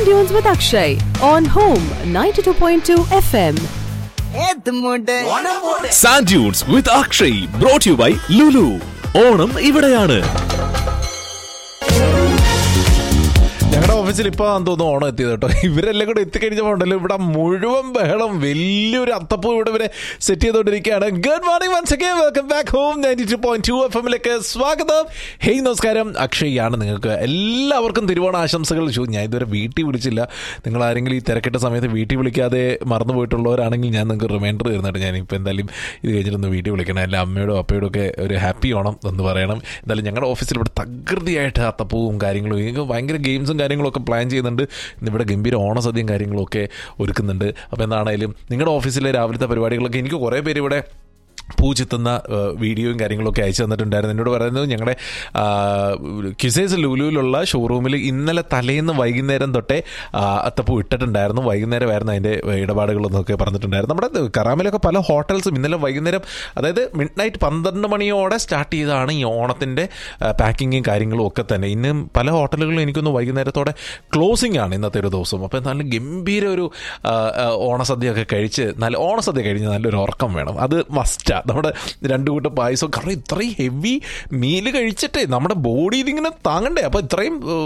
Sand Dunes with Akshay on Home 92.2 FM. Sand dunes with Akshay brought you by Lulu Onam ഇവിടെയാണ് ഞങ്ങളുടെ ഓഫീസിൽ ഇപ്പൊ തോന്നുന്നു ഓണം എത്തിയത് കേട്ടോ ഇവരെല്ലാം കൂടെ എത്തിക്കഴിഞ്ഞപ്പോൾ ഉണ്ടല്ലോ ഇവിടെ മുഴുവൻ ബഹളം വലിയൊരു അത്തപ്പൂ ഇവിടെ ഇവരെ സെറ്റ് ചെയ്തുകൊണ്ടിരിക്കുകയാണ് good morning once again welcome back home ninety two point two F എമ്മിലേക്ക് സ്വാഗതം ഹേയ് നമസ്കാരം അക്ഷയ് ആണ് നിങ്ങൾക്ക് എല്ലാവർക്കും തിരുവോണ ആശംസകൾ ചോ ഞാൻ ഇതുവരെ വീട്ടിൽ വിളിച്ചില്ല നിങ്ങൾ ആരെങ്കിലും ഈ തിരക്കിട്ട സമയത്ത് വീട്ടിൽ വിളിക്കാതെ മറന്നു പോയിട്ടുള്ളവരാണെങ്കിൽ ഞാൻ നിങ്ങൾക്ക് റിമൈൻഡർ തരുന്നുണ്ട് ഞാൻ ഇപ്പോൾ എന്തായാലും ഇത് കഴിഞ്ഞിട്ടൊന്ന് വീട്ടിൽ വിളിക്കണം എല്ലാ അമ്മയോടും അപ്പയോടും ഒക്കെ ഒരു ഹാപ്പി ഓണം എന്ന് പറയണം എന്തായാലും ഞങ്ങളുടെ ഓഫീസിൽ ഇവിടെ തകൃതിയായിട്ട് അത്തപ്പൂവും കാര്യങ്ങളും എനിക്ക് ഭയങ്കര ഗെയിംസും കാര്യങ്ങളൊക്കെ പ്ലാൻ ചെയ്യുന്നുണ്ട് ഇന്ന് ഇവിടെ ഗംഭീര ഓണസദ്യയും കാര്യങ്ങളൊക്കെ ഒരുക്കുന്നുണ്ട് അപ്പോൾ എന്താണേലും നിങ്ങളുടെ ഓഫീസിലെ രാവിലത്തെ പരിപാടികളൊക്കെ എനിക്ക് കുറേ പേര് ഇവിടെ പൂ ചിത്തുന്ന ആ, വീഡിയോയും കാര്യങ്ങളൊക്കെ അയച്ചു തന്നിട്ടുണ്ടായിരുന്നു എന്നോട് പറയുന്നത് ഞങ്ങളുടെ കിസേസ് ലുലുവിലുള്ള ഷോറൂമിൽ ഇന്നലെ തലേന്ന് വൈകുന്നേരം തൊട്ടേ ആ, അത്തപ്പൂ ഇട്ടിട്ടുണ്ടായിരുന്നു വൈകുന്നേരമായിരുന്നു അതിൻ്റെ ഇടപാടുകളെന്നൊക്കെ പറഞ്ഞിട്ടുണ്ടായിരുന്നു നമ്മുടെ കറാമിലൊക്കെ പല ഹോട്ടൽസും ഇന്നലെ വൈകുന്നേരം അതായത് മിഡ് നൈറ്റ് പന്ത്രണ്ട് മണിയോടെ സ്റ്റാർട്ട് ചെയ്തതാണ് ഈ ഓണത്തിൻ്റെ പാക്കിങ്ങും കാര്യങ്ങളും ഒക്കെ തന്നെ ഇന്നും പല ഹോട്ടലുകളിലും എനിക്കൊന്ന് വൈകുന്നേരത്തോടെ ക്ലോസിംഗ് ആണ് ഇന്നത്തെ ഒരു ദിവസം അപ്പോൾ നല്ല ഗംഭീര ഒരു ആ, ആ, ഓണസദ്യയൊക്കെ കഴിച്ച് നല്ല ഓണസദ്യ കഴിഞ്ഞ് നല്ലൊരു ഉറക്കം വേണം അത് മസ്റ്റാ നമ്മുടെ രണ്ട് കൂട്ടം പായസം കാരണം ഇത്രയും ഹെവി മീല് കഴിച്ചിട്ടേ നമ്മുടെ ബോഡി ഇതിങ്ങനെ താങ്ങണ്ടേ അപ്പോൾ ഇത്രയും